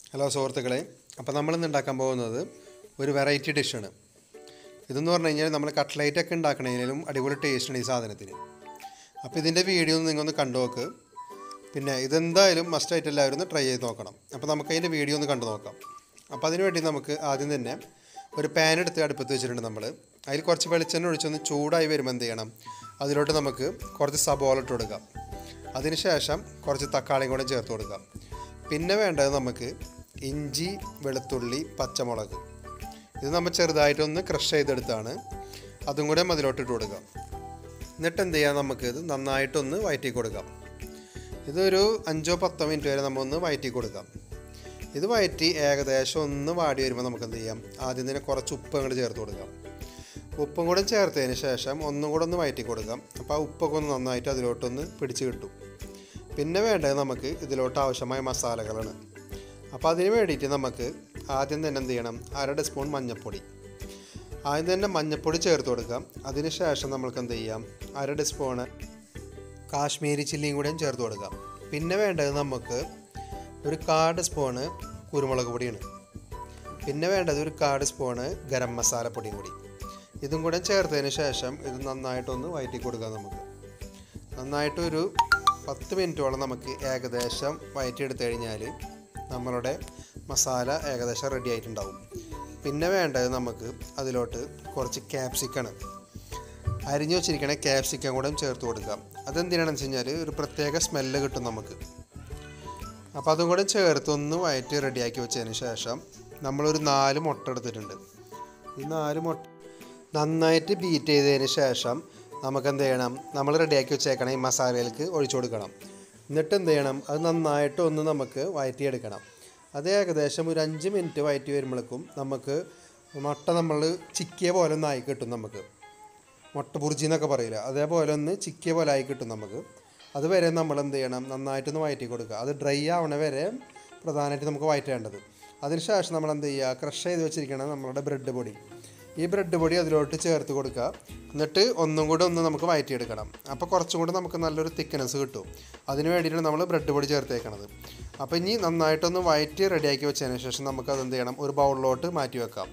hello സുഹൃത്തുക്കളെ അപ്പോൾ നമ്മളിന്ന് ഉണ്ടാക്കാൻ പോകുന്നത് ഒരു വെറൈറ്റി ഡിഷാണ് ഇതെന്ന് പറഞ്ഞു കഴിഞ്ഞാൽ നമ്മൾ കട്ട്ലൈറ്റ് ഒക്കെ ഉണ്ടാക്കണതിലും അടിപൊളി ടേസ്റ്റാണ് ഈ സാധനത്തിന് അപ്പോൾ ഇതിൻ്റെ വീഡിയോ ഒന്ന് നിങ്ങളൊന്ന് കണ്ടു നോക്ക് പിന്നെ ഇതെന്തായാലും മസ്റ്റായിട്ട് എല്ലാവരും ഒന്ന് ട്രൈ ചെയ്ത് നോക്കണം അപ്പോൾ നമുക്ക് അതിൻ്റെ വീഡിയോ ഒന്ന് കണ്ടു നോക്കാം അപ്പോൾ അതിന് വേണ്ടി നമുക്ക് ആദ്യം തന്നെ ഒരു പാൻ എടുത്ത് അടുപ്പത്ത് വെച്ചിട്ടുണ്ട് നമ്മൾ അതിൽ കുറച്ച് വെളിച്ചെണ്ണ ഒഴിച്ചൊന്ന് ചൂടായി വരുമ്പോൾ എന്ത് ചെയ്യണം അതിലോട്ട് നമുക്ക് കുറച്ച് സബോള ഇട്ട് കൊടുക്കാം അതിനുശേഷം കുറച്ച് തക്കാളിയും കൂടെ ചേർത്ത് കൊടുക്കാം പിന്നെ വേണ്ടത് നമുക്ക് ഇഞ്ചി വെളുത്തുള്ളി പച്ചമുളക് ഇത് നമ്മൾ ചെറുതായിട്ടൊന്ന് ക്രഷ് ചെയ്തെടുത്താണ് അതും കൂടെ അതിലോട്ട് ഇട്ട് കൊടുക്കാം എന്നിട്ട് എന്ത് ചെയ്യാം നമുക്ക് ഇത് നന്നായിട്ടൊന്ന് വയറ്റി കൊടുക്കാം ഇതൊരു അഞ്ചോ പത്തോ മിനിറ്റ് വരെ നമ്മൾ ഒന്ന് വയറ്റി കൊടുക്കാം ഇത് വയറ്റി ഏകദേശം ഒന്ന് വാടി വരുമ്പോൾ നമുക്ക് എന്ത് ചെയ്യാം ആദ്യം തന്നെ കുറച്ച് ഉപ്പ് അങ്ങോട്ട് ചേർത്ത് കൊടുക്കാം ഉപ്പും കൂടെ ചേർത്തതിന് ശേഷം ഒന്നും കൂടെ ഒന്ന് വയറ്റി കൊടുക്കാം അപ്പോൾ ആ ഉപ്പൊക്കെ ഒന്ന് നന്നായിട്ട് അതിലോട്ടൊന്ന് പിടിച്ച് കിട്ടും പിന്നെ വേണ്ടത് നമുക്ക് ഇതിലോട്ട് ആവശ്യമായ മസാലകളാണ് അപ്പോൾ അതിന് വേണ്ടിയിട്ട് നമുക്ക് ആദ്യം തന്നെ എന്ത് ചെയ്യണം അര ടീസ്പൂൺ മഞ്ഞൾപ്പൊടി ആദ്യം തന്നെ മഞ്ഞൾപ്പൊടി ചേർത്ത് കൊടുക്കാം അതിന് ശേഷം നമുക്ക് എന്ത് ചെയ്യാം അര ടീസ്പൂണ് കാശ്മീരി ചില്ലിയും കൂടെയും ചേർത്ത് കൊടുക്കാം പിന്നെ വേണ്ടത് നമുക്ക് ഒരു കാട് സ്പൂണ് കുരുമുളക് പൊടിയാണ് പിന്നെ വേണ്ടത് ഒരു കാട് സ്പൂണ് ഗരം മസാല പൊടിയും കൂടി ഇതും കൂടെ ചേർത്തതിന് ശേഷം ഇത് നന്നായിട്ടൊന്ന് വയറ്റി കൊടുക്കാം നമുക്ക് നന്നായിട്ട് ഒരു പത്ത് മിനിറ്റോളം നമുക്ക് ഏകദേശം വയറ്റിയെടുത്തു കഴിഞ്ഞാൽ നമ്മളുടെ മസാല ഏകദേശം റെഡി ആയിട്ടുണ്ടാവും പിന്നെ വേണ്ടത് നമുക്ക് അതിലോട്ട് കുറച്ച് ക്യാപ്സിക്കാണ് അരിഞ്ഞു വെച്ചിരിക്കണ ക്യാപ്സിക്കം കൂടെ ചേർത്ത് കൊടുക്കാം അതെന്തിനാണെന്ന് വെച്ച് കഴിഞ്ഞാൽ ഒരു പ്രത്യേക സ്മെല്ല് കിട്ടും നമുക്ക് അപ്പോൾ അതും കൂടെ ചേർത്ത് ഒന്ന് വയറ്റി റെഡിയാക്കി വെച്ചതിന് ശേഷം നമ്മളൊരു നാല് മുട്ട എടുത്തിട്ടുണ്ട് ഈ നാല് മുട്ട നന്നായിട്ട് ബീറ്റ് ചെയ്തതിന് ശേഷം നമുക്ക് എന്ത് ചെയ്യണം നമ്മൾ റെഡിയാക്കി വെച്ചേക്കണം ഈ മസാലയിലേക്ക് ഒഴിച്ചു കൊടുക്കണം എന്നിട്ട് എന്ത് ചെയ്യണം അത് നന്നായിട്ട് ഒന്ന് നമുക്ക് വയറ്റിയെടുക്കണം അത് ഏകദേശം ഒരു അഞ്ച് മിനിറ്റ് വയറ്റി വരുമ്പോഴേക്കും നമുക്ക് മുട്ട നമ്മൾ ചിക്കിയ പോലെ ഒന്ന് ആയി കിട്ടും നമുക്ക് മുട്ട ബുർജി എന്നൊക്കെ പറയില്ല അതേപോലെ ഒന്ന് ചിക്കിയ പോലെ ആയി കിട്ടും നമുക്ക് അതുവരെ നമ്മൾ എന്ത് ചെയ്യണം നന്നായിട്ടൊന്ന് വയറ്റി കൊടുക്കുക അത് ഡ്രൈ ആവണ വരെ പ്രധാനമായിട്ട് നമുക്ക് വയറ്റേണ്ടത് അതിനുശേഷം നമ്മൾ എന്ത് ചെയ്യുക ക്രഷ് ചെയ്ത് വെച്ചിരിക്കണം നമ്മളുടെ ബ്രെഡ് പൊടി ഈ ബ്രെഡ് പൊടി അതിലോട്ട് ചേർത്ത് കൊടുക്കുക എന്നിട്ട് ഒന്നും കൂടെ ഒന്ന് നമുക്ക് വയറ്റിയെടുക്കണം അപ്പോൾ കുറച്ചും കൂടെ നമുക്ക് നല്ലൊരു തിക്നെസ് കിട്ടും അതിന് വേണ്ടിയിട്ടാണ് നമ്മൾ ബ്രെഡ് പൊടി ചേർത്തേക്കണത് അപ്പോൾ ഇനി നന്നായിട്ടൊന്ന് വയറ്റി റെഡിയാക്കി വെച്ചതിന് ശേഷം നമുക്ക് അത് എന്ത് ചെയ്യണം ഒരു ബൗളിലോട്ട് മാറ്റി വെക്കാം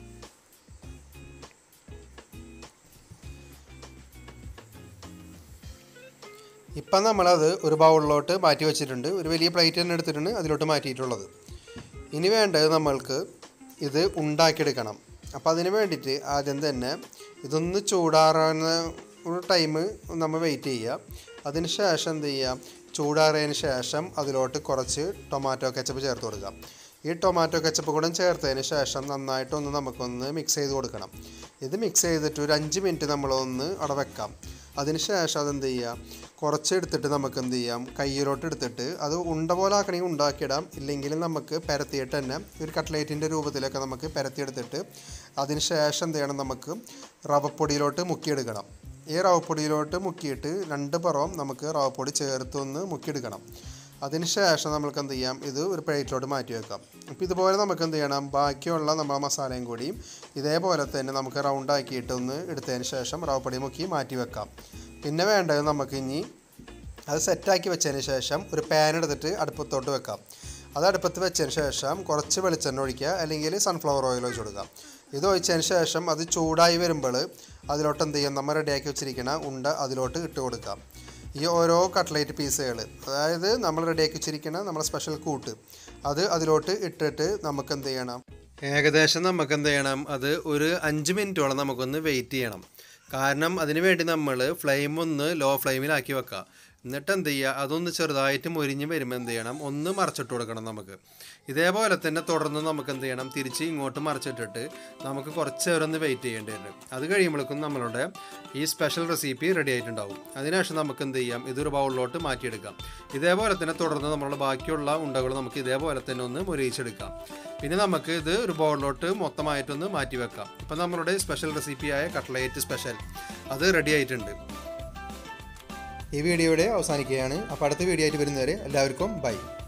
ഇപ്പം നമ്മളത് ഒരു ബൗളിലോട്ട് മാറ്റി വെച്ചിട്ടുണ്ട് ഒരു വലിയ പ്ലേറ്റ് തന്നെ എടുത്തിട്ടുണ്ട് അതിലോട്ട് മാറ്റിയിട്ടുള്ളത് ഇനി വേണ്ടത് നമ്മൾക്ക് ഇത് ഉണ്ടാക്കിയെടുക്കണം അപ്പോൾ അതിന് വേണ്ടിയിട്ട് ആദ്യം തന്നെ ഇതൊന്ന് ചൂടാറാവുന്ന ഒരു ടൈം നമ്മൾ വെയിറ്റ് ചെയ്യുക അതിന് ശേഷം എന്ത് ചെയ്യുക ചൂടാറിയതിന് ശേഷം അതിലോട്ട് കുറച്ച് ടൊമാറ്റോ കെച്ചപ്പ് ചേർത്ത് കൊടുക്കാം ഈ ടൊമാറ്റോ കെച്ചപ്പ് കൂടെ ചേർത്തതിന് ശേഷം നന്നായിട്ടൊന്ന് നമുക്കൊന്ന് മിക്സ് ചെയ്ത് കൊടുക്കണം ഇത് മിക്സ് ചെയ്തിട്ട് ഒരു അഞ്ച് മിനിറ്റ് നമ്മളൊന്ന് അവിടെ വെക്കാം അതിന് ശേഷം അതെന്ത് ചെയ്യുക കുറച്ച് എടുത്തിട്ട് നമുക്ക് എന്ത് ചെയ്യാം കയ്യിലോട്ട് എടുത്തിട്ട് അത് ഉണ്ട പോലെ ആക്കണമെങ്കിൽ ഉണ്ടാക്കിയിടാം ഇല്ലെങ്കിൽ നമുക്ക് പരത്തിയിട്ട് തന്നെ ഒരു കട്ട്ലേറ്റിൻ്റെ രൂപത്തിലൊക്കെ നമുക്ക് പരത്തിയെടുത്തിട്ട് അതിന് ശേഷം എന്ത് ചെയ്യണം നമുക്ക് റവപ്പൊടിയിലോട്ട് മുക്കിയെടുക്കണം ഈ റവപ്പൊടിയിലോട്ട് മുക്കിയിട്ട് രണ്ട് പുറവും നമുക്ക് റവപ്പൊടി ചേർത്തൊന്ന് മുക്കിയെടുക്കണം അതിന് ശേഷം നമുക്ക് എന്ത് ചെയ്യാം ഇത് ഒരു പ്ലേറ്റിലോട്ട് മാറ്റി വെക്കാം അപ്പോൾ ഇതുപോലെ നമുക്ക് എന്ത് ചെയ്യണം ബാക്കിയുള്ള നമ്മുടെ മസാലയും കൂടിയും ഇതേപോലെ തന്നെ നമുക്ക് റൗണ്ട് ആക്കിയിട്ട് ഒന്ന് എടുത്തതിന് ശേഷം റവപ്പൊടി മുക്കി മാറ്റി വെക്കാം പിന്നെ വേണ്ടത് നമുക്ക് ഇനി അത് സെറ്റാക്കി വെച്ചതിന് ശേഷം ഒരു പാൻ എടുത്തിട്ട് അടുപ്പത്തോട്ട് വെക്കാം അത് അടുപ്പത്ത് വെച്ചതിന് ശേഷം കുറച്ച് വെളിച്ചെണ്ണ ഒഴിക്കുക അല്ലെങ്കിൽ സൺഫ്ലവർ ഓയിൽ ഒഴിച്ച് കൊടുക്കാം ഇത് ഒഴിച്ചതിന് ശേഷം അത് ചൂടായി വരുമ്പോൾ അതിലോട്ട് എന്ത് ചെയ്യാം നമ്മൾ റെഡിയാക്കി വെച്ചിരിക്കുന്ന ഉണ്ട അതിലോട്ട് ഇട്ട് കൊടുക്കാം ഈ ഓരോ കട്ട്ലേറ്റ് പീസുകൾ അതായത് നമ്മൾ റെഡിയാക്കി വെച്ചിരിക്കുന്ന നമ്മുടെ സ്പെഷ്യൽ കൂട്ട് അത് അതിലോട്ട് ഇട്ടിട്ട് നമുക്ക് എന്ത് ചെയ്യണം ഏകദേശം നമുക്ക് എന്ത് ചെയ്യണം അത് ഒരു അഞ്ച് മിനിറ്റോളം നമുക്കൊന്ന് വെയിറ്റ് ചെയ്യണം കാരണം അതിന് വേണ്ടി നമ്മൾ ഫ്ലെയിം ഒന്ന് ലോ ഫ്ലെയിമിലാക്കി വെക്കുക എന്നിട്ട് എന്ത് ചെയ്യുക അതൊന്ന് ചെറുതായിട്ട് മൊരിഞ്ഞ് വരുമ്പോൾ എന്ത് ചെയ്യണം ഒന്ന് മറച്ചിട്ട് കൊടുക്കണം നമുക്ക് ഇതേപോലെ തന്നെ തുടർന്ന് നമുക്ക് എന്ത് ചെയ്യണം തിരിച്ച് ഇങ്ങോട്ട് മറച്ചിട്ടിട്ട് നമുക്ക് കുറച്ച് നേരം ഒന്ന് വെയിറ്റ് ചെയ്യേണ്ടി വരും അത് കഴിയുമ്പോഴേക്കും നമ്മളുടെ ഈ സ്പെഷ്യൽ റെസിപ്പി റെഡി ആയിട്ടുണ്ടാവും അതിനുശേഷം നമുക്ക് എന്ത് ചെയ്യാം ഇതൊരു ബൗളിലോട്ട് മാറ്റിയെടുക്കാം ഇതേപോലെ തന്നെ തുടർന്ന് നമ്മളുടെ ബാക്കിയുള്ള ഉണ്ടകൾ നമുക്ക് ഇതേപോലെ തന്നെ ഒന്ന് മുരിയിച്ചെടുക്കാം പിന്നെ നമുക്ക് ഇത് ഒരു ബൗളിലോട്ട് മൊത്തമായിട്ടൊന്ന് മാറ്റി വെക്കാം ഇപ്പം നമ്മളുടെ സ്പെഷ്യൽ റെസിപ്പിയായ കട്ട്ലേറ്റ് സ്പെഷ്യൽ അത് റെഡി ആയിട്ടുണ്ട് ഈ വീഡിയോയുടെ അവസാനിക്കുകയാണ് അപ്പോൾ അടുത്ത വീഡിയോ ആയിട്ട് വരുന്നവരെ എല്ലാവർക്കും ബൈ